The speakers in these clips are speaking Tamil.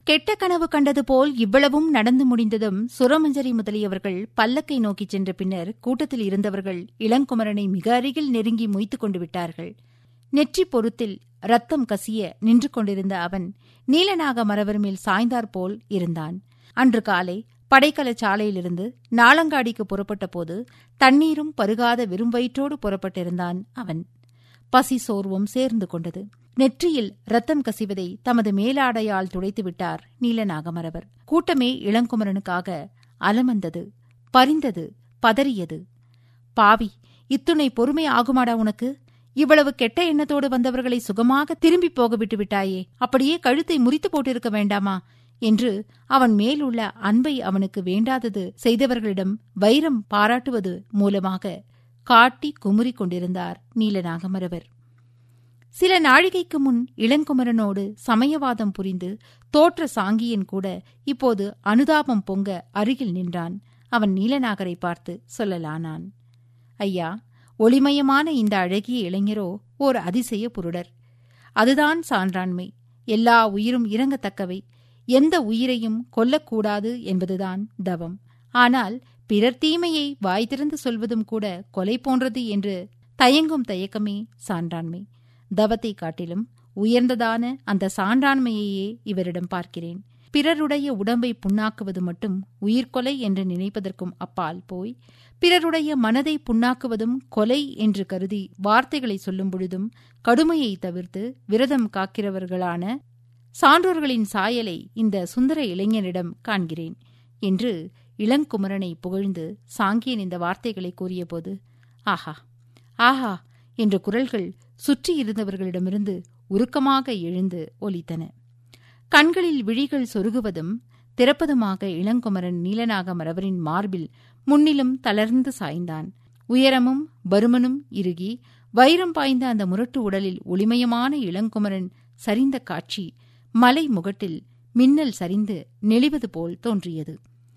கெட்ட கனவு கண்டது போல் இவ்வளவும் நடந்து முடிந்ததும் சுரமஞ்சரி முதலியவர்கள் பல்லக்கை நோக்கிச் சென்ற பின்னர் கூட்டத்தில் இருந்தவர்கள் இளங்குமரனை மிக அருகில் நெருங்கி மொய்த்துக் கொண்டு விட்டார்கள் நெற்றி பொருத்தில் ரத்தம் கசிய நின்று கொண்டிருந்த அவன் நீலநாக மரவர் மேல் சாய்ந்தாற்போல் இருந்தான் அன்று காலை படைக்கல சாலையிலிருந்து நாளங்காடிக்கு புறப்பட்ட போது தண்ணீரும் பருகாத வெறும் வயிற்றோடு புறப்பட்டிருந்தான் அவன் பசி சோர்வும் சேர்ந்து கொண்டது நெற்றியில் ரத்தம் கசிவதை தமது மேலாடையால் துடைத்து விட்டார் நீலநாகமரவர் கூட்டமே இளங்குமரனுக்காக அலமந்தது பரிந்தது பதறியது பாவி இத்துணை பொறுமை ஆகுமாடா உனக்கு இவ்வளவு கெட்ட எண்ணத்தோடு வந்தவர்களை சுகமாக திரும்பி போக விட்டு விட்டாயே அப்படியே கழுத்தை முறித்து போட்டிருக்க வேண்டாமா என்று அவன் மேலுள்ள அன்பை அவனுக்கு வேண்டாதது செய்தவர்களிடம் வைரம் பாராட்டுவது மூலமாக காட்டி குமுறிக் கொண்டிருந்தார் நீலநாகமரவர் சில நாழிகைக்கு முன் இளங்குமரனோடு சமயவாதம் புரிந்து தோற்ற சாங்கியன் கூட இப்போது அனுதாபம் பொங்க அருகில் நின்றான் அவன் நீலநாகரை பார்த்து சொல்லலானான் ஐயா ஒளிமயமான இந்த அழகிய இளைஞரோ ஓர் அதிசய புருடர் அதுதான் சான்றாண்மை எல்லா உயிரும் இறங்கத்தக்கவை எந்த உயிரையும் கொல்லக்கூடாது என்பதுதான் தவம் ஆனால் பிறர் தீமையை வாய் திறந்து சொல்வதும் கூட கொலை போன்றது என்று தயங்கும் தயக்கமே சான்றாண்மை தவத்தை காட்டிலும் உயர்ந்ததான அந்த சான்றாண்மையையே இவரிடம் பார்க்கிறேன் பிறருடைய உடம்பை புண்ணாக்குவது மட்டும் உயிர்கொலை என்று நினைப்பதற்கும் அப்பால் போய் பிறருடைய மனதை புண்ணாக்குவதும் கொலை என்று கருதி வார்த்தைகளை சொல்லும் பொழுதும் கடுமையை தவிர்த்து விரதம் காக்கிறவர்களான சான்றோர்களின் சாயலை இந்த சுந்தர இளைஞனிடம் காண்கிறேன் என்று இளங்குமரனை புகழ்ந்து சாங்கியன் இந்த வார்த்தைகளை கூறியபோது ஆஹா ஆஹா என்ற குரல்கள் சுற்றி இருந்தவர்களிடமிருந்து உருக்கமாக எழுந்து ஒலித்தன கண்களில் விழிகள் சொருகுவதும் திறப்பதுமாக இளங்குமரன் நீலநாக மரவரின் மார்பில் முன்னிலும் தளர்ந்து சாய்ந்தான் உயரமும் பருமனும் இறுகி வைரம் பாய்ந்த அந்த முரட்டு உடலில் ஒளிமயமான இளங்குமரன் சரிந்த காட்சி மலை முகட்டில் மின்னல் சரிந்து நெளிவது போல் தோன்றியது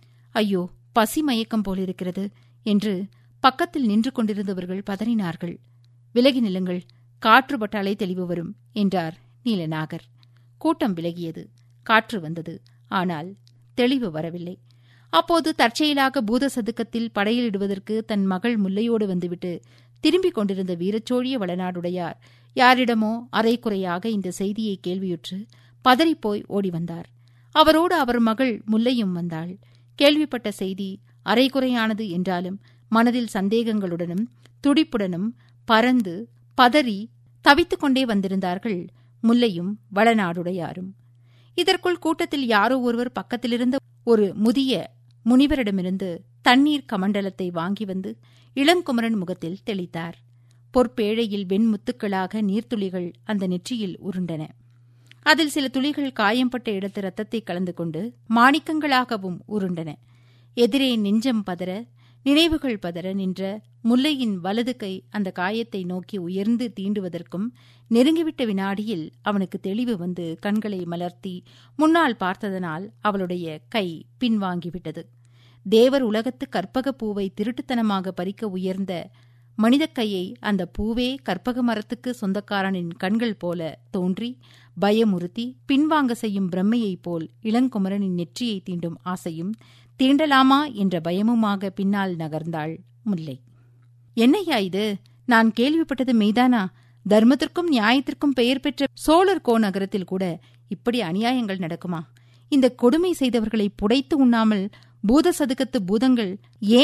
ஐயோ பசி மயக்கம் போலிருக்கிறது என்று பக்கத்தில் நின்று கொண்டிருந்தவர்கள் பதறினார்கள் விலகி நிலுங்கள் காற்றுப்பட்டாலே தெளிவு வரும் என்றார் நீலநாகர் கூட்டம் விலகியது காற்று வந்தது ஆனால் தெளிவு வரவில்லை அப்போது தற்செயலாக பூத சதுக்கத்தில் படையிலிடுவதற்கு தன் மகள் முல்லையோடு வந்துவிட்டு திரும்பிக் கொண்டிருந்த வீரச்சோழிய வளநாடுடையார் யாரிடமோ அரைக்குறையாக இந்த செய்தியை கேள்வியுற்று பதறிப்போய் ஓடி வந்தார் அவரோடு அவர் மகள் முல்லையும் வந்தாள் கேள்விப்பட்ட செய்தி அரைகுறையானது என்றாலும் மனதில் சந்தேகங்களுடனும் துடிப்புடனும் பறந்து பதறி தவித்துக் கொண்டே வந்திருந்தார்கள் முல்லையும் வளநாடுடையாரும் இதற்குள் கூட்டத்தில் யாரோ ஒருவர் பக்கத்திலிருந்த ஒரு முதிய முனிவரிடமிருந்து தண்ணீர் கமண்டலத்தை வாங்கி வந்து இளங்குமரன் முகத்தில் தெளித்தார் பொற்பேழையில் வெண்முத்துக்களாக நீர்த்துளிகள் அந்த நெற்றியில் உருண்டன அதில் சில துளிகள் காயம்பட்ட இடத்து ரத்தத்தை கலந்து கொண்டு மாணிக்கங்களாகவும் உருண்டன எதிரே நெஞ்சம் பதற நினைவுகள் பதற நின்ற முல்லையின் வலது கை அந்த காயத்தை நோக்கி உயர்ந்து தீண்டுவதற்கும் நெருங்கிவிட்ட வினாடியில் அவனுக்கு தெளிவு வந்து கண்களை மலர்த்தி முன்னால் பார்த்ததனால் அவளுடைய கை பின்வாங்கிவிட்டது தேவர் உலகத்து கற்பக பூவை திருட்டுத்தனமாக பறிக்க உயர்ந்த மனிதக் கையை அந்த பூவே கற்பக மரத்துக்கு சொந்தக்காரனின் கண்கள் போல தோன்றி பயமுறுத்தி பின்வாங்க செய்யும் பிரம்மையைப் போல் இளங்குமரனின் நெற்றியை தீண்டும் ஆசையும் தீண்டலாமா என்ற பயமுமாக பின்னால் நகர்ந்தாள் முல்லை என்னையா இது நான் கேள்விப்பட்டது மெய்தானா தர்மத்திற்கும் நியாயத்திற்கும் பெயர் பெற்ற சோழர் கோ நகரத்தில் கூட இப்படி அநியாயங்கள் நடக்குமா இந்த கொடுமை செய்தவர்களை புடைத்து உண்ணாமல் பூத சதுக்கத்து பூதங்கள் ஏன்